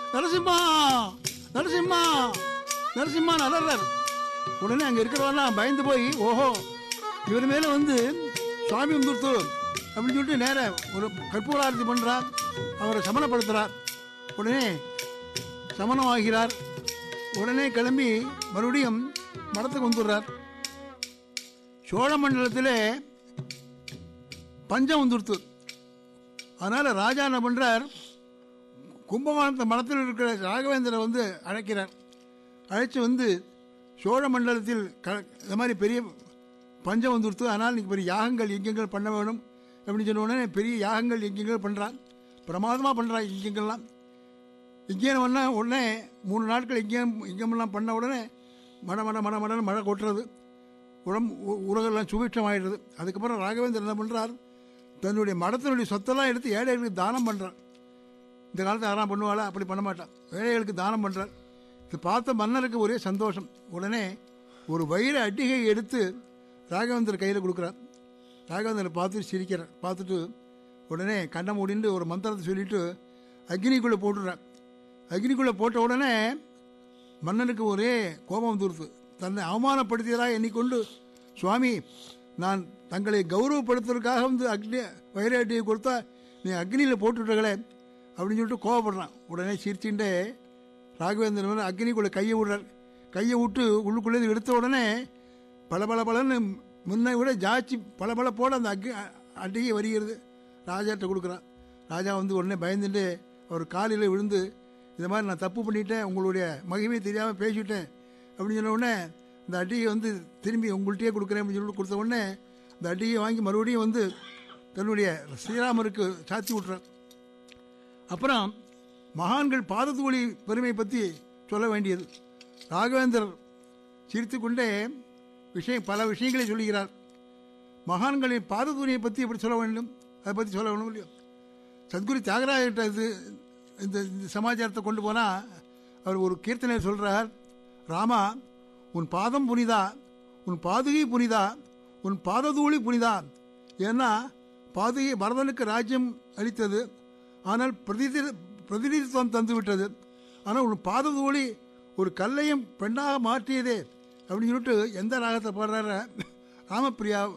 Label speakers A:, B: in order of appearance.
A: நரசிம்மா நரசிம்மா நரசிம்மா நலர்றார் உடனே அங்கே இருக்கிறவெல்லாம் பயந்து போய் ஓஹோ இவர் மேலே வந்து சுவாமி வந்துருத்து அப்படின்னு சொல்லிட்டு நேர ஒரு கற்பூராரத்தி பண்ணுறார் அவரை சமணப்படுத்துகிறார் உடனே சமணம் ஆகிறார் உடனே கிளம்பி மறுபடியும் மடத்துக்கு வந்துடுறார் சோழ மண்டலத்திலே பஞ்சம் வந்துடுத்து அதனால் ராஜா என்ன பண்ணுறார் கும்பகோணத்து மடத்தில் இருக்கிற ராகவேந்திரரை வந்து அழைக்கிறார் அழைச்சி வந்து சோழ மண்டலத்தில் க இந்த மாதிரி பெரிய பஞ்சம் வந்துடுத்து அதனால் இன்னைக்கு பெரிய யாகங்கள் யஜ்யங்கள் பண்ண வேணும் அப்படின்னு சொன்ன உடனே பெரிய யாகங்கள் யஜ்யங்கள் பண்ணுறான் பிரமாதமாக பண்ணுறான் யஜ்யங்கள்லாம் யஜ்யம் பண்ண உடனே மூணு நாட்கள் யஜ்யம் யஜ்யமெல்லாம் பண்ண உடனே மட மட மட மடன்னு மழை கொட்டுறது உடம்பு உ- உலகெல்லாம் சுபிட்சமாயிடுது அதுக்கப்புறம் ராகவேந்திரன் என்ன பண்ணுறார் தன்னுடைய மடத்தினுடைய சொத்தெல்லாம் எடுத்து ஏழைகளுக்கு தானம் பண்ணுறார் இந்த காலத்தில் யாரும் பண்ணுவாளா அப்படி பண்ண மாட்டான் ஏழைகளுக்கு தானம் பண்ணுறார் இது பார்த்த மன்னருக்கு ஒரே சந்தோஷம் உடனே ஒரு வைர அட்டிகை எடுத்து ராகவேந்தர் கையில் கொடுக்குறார் ராகவேந்தரை பார்த்துட்டு சிரிக்கிறார் பார்த்துட்டு உடனே கண்ணை மூடிண்டு ஒரு மந்திரத்தை சொல்லிட்டு அக்னிக்குள்ளே போட்டுடுறார் அக்னிக்குள்ளே போட்ட உடனே மன்னனுக்கு ஒரே கோபம் வந்துருது தன்னை அவமானப்படுத்தியதாக எண்ணிக்கொண்டு சுவாமி நான் தங்களை கௌரவப்படுத்துறதுக்காக வந்து அக்னி வைர அட்டியை கொடுத்தா நீ அக்னியில் போட்டுவிட்டங்களே அப்படின்னு சொல்லிட்டு கோவப்படுறான் உடனே சிரிச்சுட்டே ராகவேந்திரன் வந்து அக்னிக்குள்ளே கையை விடுறார் கையை விட்டு உள்ளுக்குள்ளே எடுத்த உடனே பல பல பலன்னு முன்னை விட ஜாச்சி பல பல போட அந்த அக்னி அட்டிகை வருகிறது ராஜாட்ட கொடுக்குறான் ராஜா வந்து உடனே பயந்துட்டு அவர் காலில் விழுந்து இந்த மாதிரி நான் தப்பு பண்ணிட்டேன் உங்களுடைய மகிமை தெரியாமல் பேசிவிட்டேன் அப்படின்னு சொன்ன உடனே இந்த அட்டியை வந்து திரும்பி உங்கள்கிட்டயே கொடுக்குறேன் அப்படின்னு சொல்லிட்டு கொடுத்த உடனே இந்த அட்டியை வாங்கி மறுபடியும் வந்து தன்னுடைய ஸ்ரீராமருக்கு சாத்தி விட்றார் அப்புறம் மகான்கள் பாதத்தூளி பெருமை பற்றி சொல்ல வேண்டியது ராகவேந்தர் சிரித்துக்கொண்டே விஷயம் பல விஷயங்களை சொல்லுகிறார் மகான்களின் பாதத்தூணியை பற்றி எப்படி சொல்ல வேண்டும் அதை பற்றி சொல்ல வேணும் இல்லையோ சத்குரு தியாகராஜர்கிட்ட இது இந்த இந்த சமாச்சாரத்தை கொண்டு போனால் அவர் ஒரு கீர்த்தனை சொல்கிறார் ராமா உன் பாதம் புனிதா உன் பாதுகை புனிதா உன் பாததூளி புனிதா ஏன்னா பாதுகை பரதனுக்கு ராஜ்யம் அளித்தது ஆனால் பிரதிநிதி பிரதிநிதித்துவம் தந்து விட்டது ஆனால் உன் பாததூளி ஒரு கல்லையும் பெண்ணாக மாற்றியதே அப்படின்னு சொல்லிட்டு எந்த ராகத்தை பாடுறாரு ராமப்பிரியா